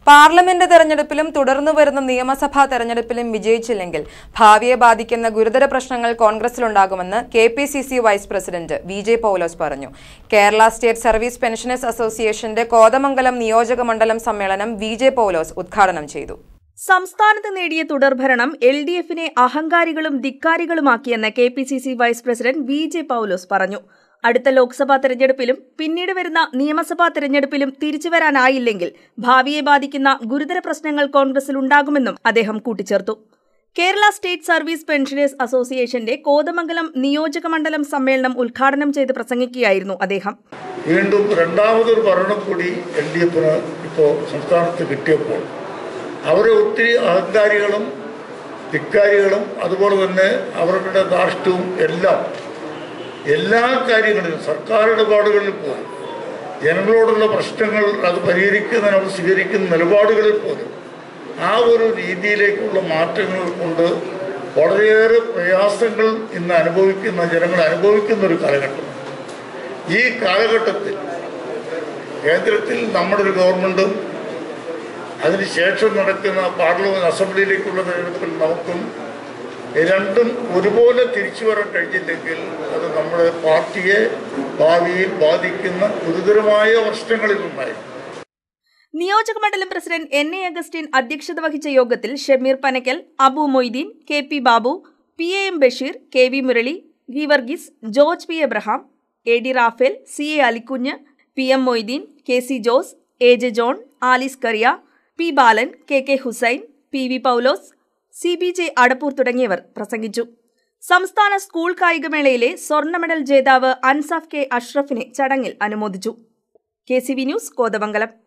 parliament തെരഞ്ഞെടുപ്പിലും തുടർന്നു വരുന്ന നിയമസഭാ തെരഞ്ഞെടുപ്പിലും വിജയിച്ചില്ലെങ്കിൽ ഭാവിയെ ബാധിക്കുന്ന ഗുരുതര പ്രശ്നങ്ങൾ കോൺഗ്രസിലുണ്ടാകുമെന്ന് K P C C vice president V J Paulose പറഞ്ഞു കേരള സ്റ്റേറ്റ് സർവീസ് പെൻഷനേഴ്സ് അസോസിയേഷന്റെ കോതമംഗലം നിയോജക മണ്ഡലം സമ്മേളനം വി ജെ പൌലോസ് ഉദ്ഘാടനം ചെയ്തു സംസ്ഥാനത്ത് നേടിയ തുടർഭരണം എൽ ഡി എഫിനെ അഹങ്കാരികളും ധിക്കാരികളുമാക്കിയെന്ന് K P C C vice president V J Paulose പറഞ്ഞു അടുത്ത ലോക്സഭാ തെരഞ്ഞെടുപ്പിലും പിന്നീട് വരുന്ന നിയമസഭാ തെരഞ്ഞെടുപ്പിലും തിരിച്ചുവരാനായില്ലെങ്കിൽ ഭാവിയെ ബാധിക്കുന്ന ഗുരുതര പ്രശ്നങ്ങൾ കോൺഗ്രസിൽ ഉണ്ടാകുമെന്നും അദ്ദേഹം കൂട്ടിച്ചേർത്തു കേരള സ്റ്റേറ്റ് സർവീസ് പെൻഷനേഴ്സ് അസോസിയേഷന്റെ കോതമംഗലം നിയോജക മണ്ഡലം സമ്മേളനം ഉദ്ഘാടനം ചെയ്ത് പ്രസംഗിക്കുകയായിരുന്നു അദ്ദേഹം വീണ്ടും രണ്ടാമതൊരു ഭരണം കൂടി എൽ ഡി എഫിന് ഇപ്പോൾ സംസ്ഥാനത്ത് കിട്ടിയപ്പോൾ അവരെ ഒത്തിരി അഹങ്കാരികളും ധിക്കാരികളും അതുപോലെ തന്നെ അവരുടെ ധാർഷ്ട്യവും എല്ലാം എല്ലാ കാര്യങ്ങളിലും സർക്കാർ ഇടപാടുകളിൽ പോലും ജനങ്ങളോടുള്ള പ്രശ്നങ്ങൾ അത് പരിഹരിക്കുന്നതിന് അവർ സ്വീകരിക്കുന്ന നിലപാടുകളിൽ പോലും ആ ഒരു രീതിയിലേക്കുള്ള മാറ്റങ്ങൾ കൊണ്ട് വളരെയേറെ പ്രയാസങ്ങൾ ഇന്ന് അനുഭവിക്കുന്ന ജനങ്ങൾ അനുഭവിക്കുന്ന ഒരു കാലഘട്ടം ഈ കാലഘട്ടത്തിൽ കേന്ദ്രത്തിൽ നമ്മുടെ ഒരു ഗവൺമെൻറ്റും അതിനുശേഷം നടക്കുന്ന പാർലമെന്റ് അസംബ്ലിയിലേക്കുള്ള തെരഞ്ഞെടുപ്പിൽ നമുക്കും രണ്ടും ഒരുപോലെ തിരിച്ചു വരാൻ കഴിഞ്ഞില്ലെങ്കിൽ അത് നമ്മുടെ പാർട്ടിയെ ഭാവിയിൽ ബാധിക്കുന്ന ഗുരുതരമായ പ്രശ്നങ്ങളിൽ നിന്നായിരിക്കും നിയോജക മണ്ഡലം പ്രസിഡന്റ് എൻ എ അഗസ്റ്റിൻ അധ്യക്ഷത വഹിച്ച യോഗത്തിൽ Shameer Panakkal Abu Moideen K P Babu P A M Basheer K V Murali V Varghese George P Abraham A D Raphael C A Alikunju P M Moideen K C Jose A J John Alice Kariya P Balan K K Hussain P V Paulose C B J Adappoor തുടങ്ങിയവർ പ്രസംഗിച്ചു സംസ്ഥാന school കായികമേളയിലെ സ്വർണ്ണ medal ജേതാവ് Ansaf K അഷ്റഫിനെ ചടങ്ങിൽ അനുമോദിച്ചു K C V news Kothamangalam